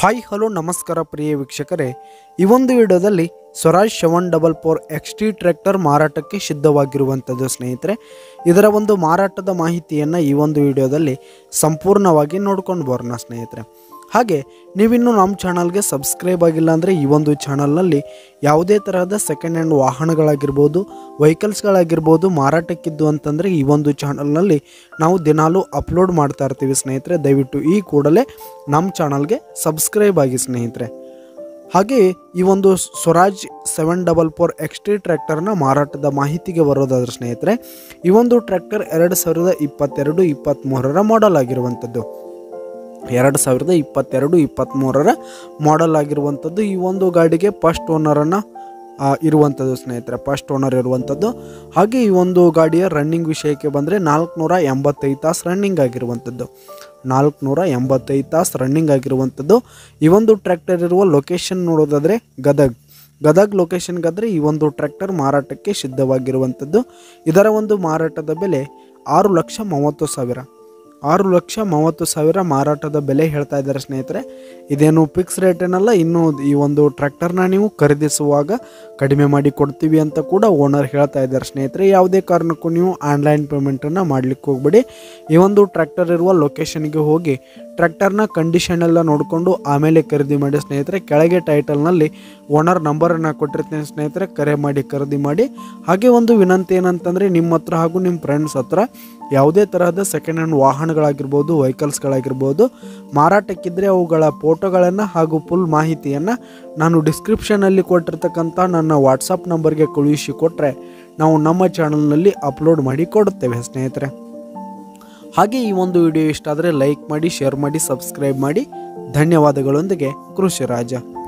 hi hello ನಮಸ್ಕಾರ ಪ್ರಿಯ ವೀಕ್ಷಕರೇ ಈ ಒಂದು ವಿಡಿಯೋದಲ್ಲಿ Swaraj seven double four X T tractor ಮಾರಾಟಕ್ಕೆ ಸಿದ್ಧವಾಗಿರುವಂಥದ್ದು ಸ್ನೇಹಿತರೆ ಇದರ ಒಂದು ಮಾರಾಟದ ಮಾಹಿತಿಯನ್ನು ಈ ಒಂದು ವಿಡಿಯೋದಲ್ಲಿ ಸಂಪೂರ್ಣವಾಗಿ ನೋಡ್ಕೊಂಡು ಬರೋಣ ಸ್ನೇಹಿತರೆ ಹಾಗೆ ನೀವಿನ್ನೂ ನಮ್ಮ ಚಾನಲ್ಗೆ ಸಬ್ಸ್ಕ್ರೈಬ್ ಆಗಿಲ್ಲ ಅಂದರೆ ಈ ಒಂದು ಚಾನಲ್ನಲ್ಲಿ ಯಾವುದೇ ತರಹದ ಸೆಕೆಂಡ್ ಹ್ಯಾಂಡ್ ವಾಹನಗಳಾಗಿರ್ಬೋದು ವೆಹಿಕಲ್ಸ್ಗಳಾಗಿರ್ಬೋದು ಮಾರಾಟಕ್ಕಿದ್ದು ಅಂತಂದರೆ ಈ ಒಂದು ಚಾನಲ್ನಲ್ಲಿ ನಾವು ದಿನಾಲೂ ಅಪ್ಲೋಡ್ ಮಾಡ್ತಾ ಇರ್ತೀವಿ ಸ್ನೇಹಿತರೆ ದಯವಿಟ್ಟು ಈ ಕೂಡಲೇ ನಮ್ಮ ಚಾನಲ್ಗೆ ಸಬ್ಸ್ಕ್ರೈಬ್ ಆಗಿ ಸ್ನೇಹಿತರೆ ಹಾಗೆ ಈ ಒಂದು Swaraj seven double four XT ಟ್ರ್ಯಾಕ್ಟರ್ನ ಮಾರಾಟದ ಮಾಹಿತಿಗೆ ಬರೋದಾದ್ರೆ ಸ್ನೇಹಿತರೆ ಈ ಒಂದು ಟ್ರ್ಯಾಕ್ಟರ್ ಎರಡು ಸಾವಿರದ ಇಪ್ಪತ್ತೆರಡು ಇಪ್ಪತ್ತ್ಮೂರರ ಮಾಡೆಲ್ ಆಗಿರುವಂಥದ್ದು ಎರಡು ಸಾವಿರದ ಇಪ್ಪತ್ತೆರಡು ಇಪ್ಪತ್ತ್ಮೂರರ ಮಾಡೆಲ್ ಆಗಿರುವಂಥದ್ದು ಈ ಒಂದು ಗಾಡಿಗೆ ಫಸ್ಟ್ ಓನರನ್ನು ಇರುವಂಥದ್ದು ಸ್ನೇಹಿತರೆ ಫಸ್ಟ್ ಓನರ್ ಇರುವಂಥದ್ದು ಹಾಗೆ ಈ ಒಂದು ಗಾಡಿಯ ರನ್ನಿಂಗ್ ವಿಷಯಕ್ಕೆ ಬಂದರೆ ನಾಲ್ಕುನೂರ ಎಂಬತ್ತೈದು ತಾಸು ರನ್ನಿಂಗ್ ಆಗಿರುವಂಥದ್ದು ನಾಲ್ಕುನೂರ ಎಂಬತ್ತೈದು ತಾಸು ರನ್ನಿಂಗ್ ಆಗಿರುವಂಥದ್ದು ಈ ಒಂದು ಟ್ರ್ಯಾಕ್ಟರ್ ಇರುವ ಲೊಕೇಶನ್ ನೋಡೋದಾದರೆ ಗದಗ್ ಗದಗ್ ಲೊಕೇಶನ್ಗಾದರೆ ಈ ಒಂದು ಟ್ರ್ಯಾಕ್ಟರ್ ಮಾರಾಟಕ್ಕೆ ಸಿದ್ಧವಾಗಿರುವಂಥದ್ದು ಇದರ ಒಂದು ಮಾರಾಟದ ಬೆಲೆ ಆರು ಲಕ್ಷ ಮೂವತ್ತು ಸಾವಿರ ಆರು ಲಕ್ಷ ಮೂವತ್ತು ಸಾವಿರ ಮಾರಾಟದ ಬೆಲೆ ಹೇಳ್ತಾ ಇದ್ದಾರೆ ಸ್ನೇಹಿತರೆ ಇದೇನು ಫಿಕ್ಸ್ ರೇಟ್ ಏನಲ್ಲ ಇನ್ನು ಈ ಒಂದು ಟ್ರ್ಯಾಕ್ಟರ್ನ ನೀವು ಖರೀದಿಸುವಾಗ ಕಡಿಮೆ ಮಾಡಿ ಕೊಡ್ತೀವಿ ಅಂತ ಕೂಡ ಓನರ್ ಹೇಳ್ತಾ ಇದ್ದಾರೆ ಸ್ನೇಹಿತರೆ ಯಾವುದೇ ಕಾರಣಕ್ಕೂ ನೀವು ಆನ್ಲೈನ್ ಪೇಮೆಂಟನ್ನು ಮಾಡ್ಲಿಕ್ಕೆ ಹೋಗ್ಬೇಡಿ ಈ ಒಂದು ಟ್ರ್ಯಾಕ್ಟರ್ ಇರುವ ಲೊಕೇಶನ್ಗೆ ಹೋಗಿ ಟ್ರ್ಯಾಕ್ಟರ್ನ ಕಂಡೀಷನ್ ಎಲ್ಲ ನೋಡಿಕೊಂಡು ಆಮೇಲೆ ಖರೀದಿ ಮಾಡಿ ಸ್ನೇಹಿತರೆ ಕೆಳಗೆ ಟೈಟಲ್ನಲ್ಲಿ ಓನರ್ ನಂಬರನ್ನು ಕೊಟ್ಟಿರ್ತೀನಿ ಸ್ನೇಹಿತರೆ ಕರೆ ಮಾಡಿ ಖರೀದಿ ಮಾಡಿ ಹಾಗೆ ಒಂದು ವಿನಂತಿ ಏನಂತಂದರೆ ನಿಮ್ಮ ಹತ್ರ ಹಾಗೂ ನಿಮ್ಮ ಫ್ರೆಂಡ್ಸ್ ಹತ್ರ ಯಾವುದೇ ತರಹದ ಸೆಕೆಂಡ್ ಹ್ಯಾಂಡ್ ವಾಹನಗಳಾಗಿರ್ಬೋದು ವೆಹಿಕಲ್ಸ್ಗಳಾಗಿರ್ಬೋದು ಮಾರಾಟಕ್ಕಿದ್ದರೆ ಅವುಗಳ ಫೋಟೋಗಳನ್ನು ಹಾಗೂ ಫುಲ್ ಮಾಹಿತಿಯನ್ನು ನಾನು ಡಿಸ್ಕ್ರಿಪ್ಷನಲ್ಲಿ ಕೊಟ್ಟಿರ್ತಕ್ಕಂಥ ನನ್ನ ವಾಟ್ಸಪ್ ನಂಬರ್ಗೆ ಕಳುಹಿಸಿ ಕೊಟ್ಟರೆ ನಾವು ನಮ್ಮ ಚಾನಲ್ನಲ್ಲಿ ಅಪ್ಲೋಡ್ ಮಾಡಿ ಕೊಡುತ್ತೇವೆ ಸ್ನೇಹಿತರೆ ಹಾಗೆ ಈ ಒಂದು ವಿಡಿಯೋ ಇಷ್ಟ ಆದರೆ ಲೈಕ್ ಮಾಡಿ ಶೇರ್ ಮಾಡಿ ಸಬ್ಸ್ಕ್ರೈಬ್ ಮಾಡಿ ಧನ್ಯವಾದಗಳೊಂದಿಗೆ ಕೃಷಿ ರಾಜ